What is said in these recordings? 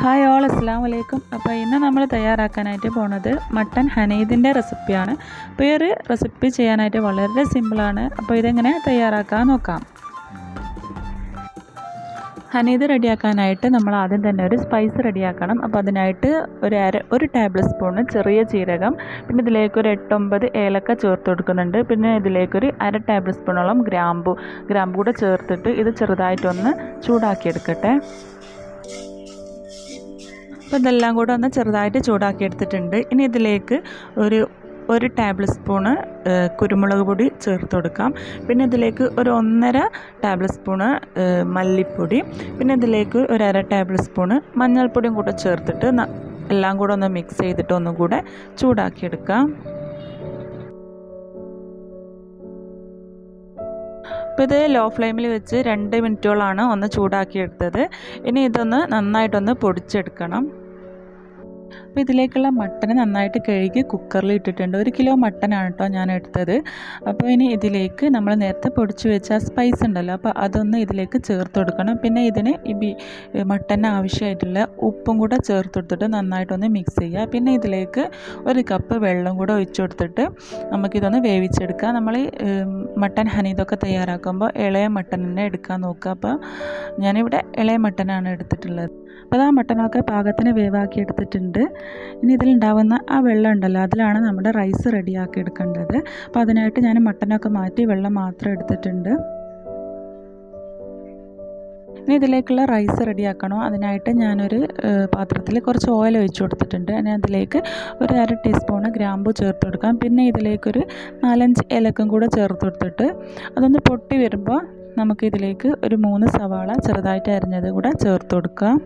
hi all അസ്സാം വലൈക്കും അപ്പോൾ ഇന്ന് നമ്മൾ തയ്യാറാക്കാനായിട്ട് പോണത് മട്ടൻ ഹനീദിൻ്റെ റെസിപ്പിയാണ് അപ്പോൾ ഈ ഒരു റെസിപ്പി ചെയ്യാനായിട്ട് വളരെ സിമ്പിളാണ് അപ്പോൾ ഇതെങ്ങനെ തയ്യാറാക്കാൻ നോക്കാം ഹനീദ് റെഡിയാക്കാനായിട്ട് നമ്മൾ ആദ്യം തന്നെ ഒരു സ്പൈസ് റെഡിയാക്കണം അപ്പോൾ അതിനായിട്ട് ഒരു അര ഒരു ടേബിൾ സ്പൂണ് ചെറിയ ജീരകം പിന്നെ ഇതിലേക്ക് ഒരു എട്ടൊമ്പത് ഏലക്ക ചേർത്ത് കൊടുക്കുന്നുണ്ട് പിന്നെ ഇതിലേക്കൊരു അര ടേബിൾ സ്പൂണോളം ഗ്രാമ്പു ഗ്രാമ്പു കൂടെ ചേർത്തിട്ട് ഇത് ചെറുതായിട്ടൊന്ന് ചൂടാക്കിയെടുക്കട്ടെ അപ്പോൾ ഇതെല്ലാം കൂടെ ഒന്ന് ചെറുതായിട്ട് ചൂടാക്കി എടുത്തിട്ടുണ്ട് ഇനി ഇതിലേക്ക് ഒരു ഒരു ടേബിൾ സ്പൂണ് കുരുമുളക് പൊടി ചേർത്ത് കൊടുക്കാം പിന്നെ ഇതിലേക്ക് ഒരു ഒന്നര ടേബിൾ സ്പൂണ് മല്ലിപ്പൊടി പിന്നെ ഇതിലേക്ക് ഒരു അര ടേബിൾ സ്പൂണ് മഞ്ഞൾപ്പൊടിയും കൂടെ ചേർത്തിട്ട് എല്ലാം കൂടെ ഒന്ന് മിക്സ് ചെയ്തിട്ട് ഒന്നും കൂടെ ചൂടാക്കിയെടുക്കാം അപ്പോൾ ഇത് ലോ ഫ്ലെയിമിൽ വെച്ച് രണ്ട് മിനിറ്റോളാണ് ഒന്ന് ചൂടാക്കിയെടുത്തത് ഇനി ഇതൊന്ന് നന്നായിട്ടൊന്ന് പൊടിച്ചെടുക്കണം അപ്പോൾ ഇതിലേക്കുള്ള മട്ടൻ നന്നായിട്ട് കഴുകി കുക്കറിൽ ഇട്ടിട്ടുണ്ട് ഒരു കിലോ മട്ടനാണ് കേട്ടോ ഞാൻ എടുത്തത് അപ്പോൾ ഇനി ഇതിലേക്ക് നമ്മൾ നേരത്തെ പൊടിച്ച് വെച്ച ആ സ്പൈസ് ഉണ്ടല്ലോ അപ്പോൾ അതൊന്ന് ഇതിലേക്ക് ചേർത്ത് കൊടുക്കണം പിന്നെ ഇതിന് ഈ ബി മട്ടന് ആവശ്യമായിട്ടുള്ള ഉപ്പും കൂടെ ചേർത്ത് കൊടുത്തിട്ട് നന്നായിട്ടൊന്ന് മിക്സ് ചെയ്യുക പിന്നെ ഇതിലേക്ക് ഒരു കപ്പ് വെള്ളം കൂടെ ഒഴിച്ചു കൊടുത്തിട്ട് നമുക്കിതൊന്ന് വേവിച്ചെടുക്കാം നമ്മൾ മട്ടൻ ഹനീതൊക്കെ തയ്യാറാക്കുമ്പോൾ ഇളയ മട്ടൻ തന്നെ എടുക്കാൻ നോക്കുക അപ്പോൾ ഞാനിവിടെ ഇളയ മട്ടനാണ് എടുത്തിട്ടുള്ളത് അപ്പോൾ ആ മട്ടനൊക്കെ പാകത്തിന് വേവാക്കി എടുത്തിട്ടുണ്ട് ഇനി ഇതിലുണ്ടാവുന്ന ആ വെള്ളം ഉണ്ടല്ലോ അതിലാണ് നമ്മുടെ റൈസ് റെഡിയാക്കി എടുക്കേണ്ടത് അപ്പോൾ അതിനായിട്ട് ഞാൻ മട്ടനൊക്കെ മാറ്റി വെള്ളം മാത്രം എടുത്തിട്ടുണ്ട് ഇനി ഇതിലേക്കുള്ള റൈസ് റെഡിയാക്കണോ അതിനായിട്ട് ഞാനൊരു പാത്രത്തിൽ കുറച്ച് ഓയിൽ ഒഴിച്ചു കൊടുത്തിട്ടുണ്ട് ഇനി അതിലേക്ക് ഒരു അര ടീസ്പൂണ് ഗ്രാമ്പു ചേർത്ത് കൊടുക്കാം പിന്നെ ഇതിലേക്കൊരു നാലഞ്ച് ഏലക്കം കൂടെ ചേർത്ത് കൊടുത്തിട്ട് അതൊന്ന് പൊട്ടി വരുമ്പോൾ നമുക്ക് ഇതിലേക്ക് ഒരു മൂന്ന് സവാള ചെറുതായിട്ട് അരിഞ്ഞത് കൂടെ ചേർത്ത് കൊടുക്കാം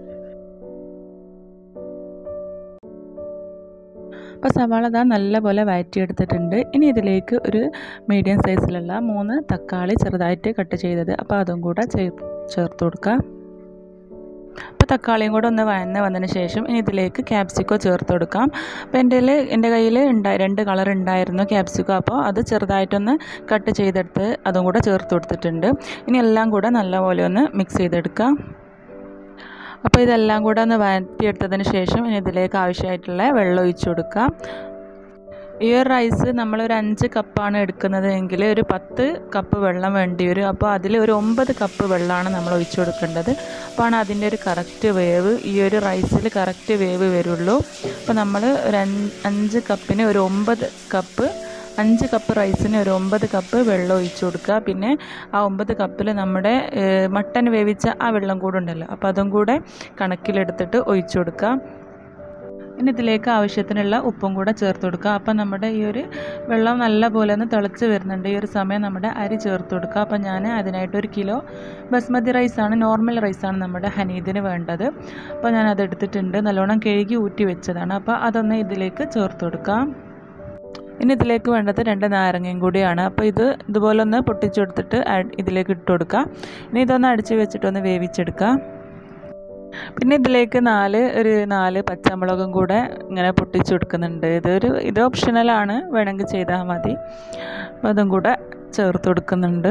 അപ്പോൾ സവാള ഇതാ നല്ലപോലെ വഴറ്റിയെടുത്തിട്ടുണ്ട് ഇനി ഇതിലേക്ക് ഒരു മീഡിയം സൈസിലുള്ള മൂന്ന് തക്കാളി ചെറുതായിട്ട് കട്ട് ചെയ്തത് അപ്പോൾ അതും കൂടെ ചേർത്ത് കൊടുക്കുക അപ്പോൾ തക്കാളിയും കൂടെ ഒന്ന് വഴന്ന് വന്നതിന് ശേഷം ഇനി ഇതിലേക്ക് ക്യാപ്സിക്കോ ചേർത്ത് കൊടുക്കാം അപ്പോൾ എൻ്റെ എൻ്റെ കയ്യിൽ ഉണ്ടായി രണ്ട് കളർ ഉണ്ടായിരുന്നു ക്യാപ്സിക്കോ അപ്പോൾ അത് ചെറുതായിട്ടൊന്ന് കട്ട് ചെയ്തെടുത്ത് അതും കൂടെ ചേർത്ത് കൊടുത്തിട്ടുണ്ട് ഇനി എല്ലാം കൂടെ നല്ലപോലെ ഒന്ന് മിക്സ് ചെയ്തെടുക്കാം അപ്പോൾ ഇതെല്ലാം കൂടെ ഒന്ന് വഴറ്റിയെടുത്തതിന് ശേഷം ഇനി ഇതിലേക്ക് ആവശ്യമായിട്ടുള്ള വെള്ളം ഒഴിച്ചു കൊടുക്കാം ഈ ഒരു റൈസ് നമ്മളൊരു അഞ്ച് കപ്പാണ് എടുക്കുന്നത് എങ്കിൽ ഒരു പത്ത് കപ്പ് വെള്ളം വേണ്ടി വരും അപ്പോൾ അതിൽ ഒരു ഒമ്പത് കപ്പ് വെള്ളമാണ് നമ്മൾ ഒഴിച്ചു കൊടുക്കേണ്ടത് അപ്പോൾ അതിൻ്റെ ഒരു കറക്റ്റ് വേവ് ഈ ഒരു റൈസിൽ കറക്റ്റ് വേവ് വരുള്ളൂ അപ്പോൾ നമ്മൾ ഒരു അഞ്ച് കപ്പിന് ഒരു ഒമ്പത് കപ്പ് അഞ്ച് കപ്പ് റൈസിന് ഒരു ഒമ്പത് കപ്പ് വെള്ളം ഒഴിച്ചു കൊടുക്കുക പിന്നെ ആ ഒമ്പത് കപ്പിൽ നമ്മുടെ മട്ടൻ വേവിച്ച ആ വെള്ളം കൂടെ ഉണ്ടല്ലോ അപ്പോൾ അതും കൂടെ കണക്കിലെടുത്തിട്ട് ഒഴിച്ചു കൊടുക്കുക ഇനി ഇതിലേക്ക് ആവശ്യത്തിനുള്ള ഉപ്പും കൂടെ ചേർത്ത് കൊടുക്കുക അപ്പം നമ്മുടെ ഈ ഒരു വെള്ളം നല്ല പോലെ ഒന്ന് തിളച്ച് വരുന്നുണ്ട് ഈ ഒരു സമയം നമ്മുടെ അരി ചേർത്ത് കൊടുക്കുക അപ്പം ഞാൻ അതിനായിട്ട് ഒരു കിലോ ബസ്മതി റൈസാണ് നോർമൽ റൈസാണ് നമ്മുടെ ഹനീദിന് വേണ്ടത് അപ്പോൾ ഞാൻ അത് എടുത്തിട്ടുണ്ട് നല്ലോണം കഴുകി ഊറ്റി വെച്ചതാണ് അപ്പോൾ അതൊന്ന് ഇതിലേക്ക് ചേർത്ത് കൊടുക്കാം ഇനി ഇതിലേക്ക് വേണ്ടത് രണ്ട് നാരങ്ങയും കൂടിയാണ് അപ്പോൾ ഇത് ഇതുപോലെ ഒന്ന് പൊട്ടിച്ചെടുത്തിട്ട് ഇതിലേക്ക് ഇട്ട് കൊടുക്കുക ഇനി ഇതൊന്ന് അടിച്ച് വെച്ചിട്ടൊന്ന് വേവിച്ചെടുക്കാം പിന്നെ ഇതിലേക്ക് നാല് ഒരു നാല് പച്ചമുളകും കൂടെ ഇങ്ങനെ പൊട്ടിച്ചു കൊടുക്കുന്നുണ്ട് ഇതൊരു ഇത് ഓപ്ഷണലാണ് വേണമെങ്കിൽ ചെയ്താൽ മതി അപ്പോൾ അതും കൂടെ ചേർത്ത് കൊടുക്കുന്നുണ്ട്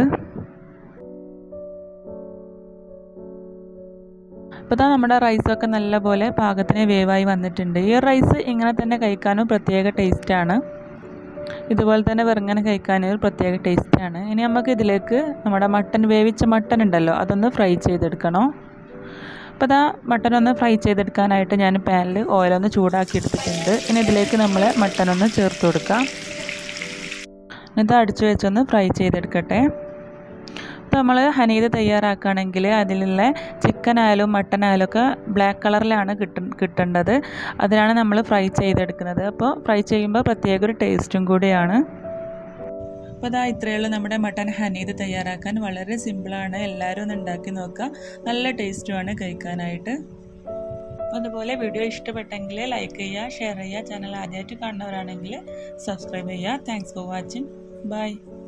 അപ്പോൾ ഇതാ നമ്മുടെ റൈസൊക്കെ നല്ലപോലെ പാകത്തിന് വേവായി വന്നിട്ടുണ്ട് ഈ റൈസ് ഇങ്ങനെ തന്നെ കഴിക്കാനും പ്രത്യേക ടേസ്റ്റാണ് ഇതുപോലെ തന്നെ വെറുങ്ങനെ കഴിക്കാൻ ഒരു പ്രത്യേക ടേസ്റ്റാണ് ഇനി നമുക്ക് ഇതിലേക്ക് നമ്മുടെ മട്ടൻ വേവിച്ച മട്ടൻ ഉണ്ടല്ലോ അതൊന്ന് ഫ്രൈ ചെയ്തെടുക്കണം അപ്പോൾ അതാ മട്ടൻ ഒന്ന് ഫ്രൈ ചെയ്തെടുക്കാനായിട്ട് ഞാൻ പാനിൽ ഓയിലൊന്ന് ചൂടാക്കി എടുത്തിട്ടുണ്ട് ഇനി ഇതിലേക്ക് നമ്മൾ മട്ടൻ ഒന്ന് ചേർത്ത് കൊടുക്കാം ഇത് അടിച്ചു വെച്ചൊന്ന് ഫ്രൈ ചെയ്തെടുക്കട്ടെ ഇപ്പോൾ നമ്മൾ ഹനീത് തയ്യാറാക്കുകയാണെങ്കിൽ അതിലുള്ള ചിക്കൻ ആയാലും മട്ടൻ ആയാലും ഒക്കെ ബ്ലാക്ക് കളറിലാണ് കിട്ട കിട്ടേണ്ടത് അതിനാണ് നമ്മൾ ഫ്രൈ ചെയ്തെടുക്കുന്നത് അപ്പോൾ ഫ്രൈ ചെയ്യുമ്പോൾ പ്രത്യേക ഒരു ടേസ്റ്റും കൂടിയാണ് അപ്പോൾ അതാ ഇത്രയേ ഉള്ളൂ നമ്മുടെ മട്ടൻ ഹനീത് തയ്യാറാക്കാൻ വളരെ സിമ്പിളാണ് എല്ലാവരും ഒന്ന് ഉണ്ടാക്കി നോക്കുക നല്ല ടേസ്റ്റുമാണ് കഴിക്കാനായിട്ട് അപ്പോൾ അതുപോലെ വീഡിയോ ഇഷ്ടപ്പെട്ടെങ്കിൽ ലൈക്ക് ചെയ്യുക ഷെയർ ചെയ്യുക ചാനൽ ആദ്യമായിട്ട് കാണുന്നവരാണെങ്കിൽ സബ്സ്ക്രൈബ് ചെയ്യുക താങ്ക്സ് ഫോർ വാച്ചിങ് ബൈ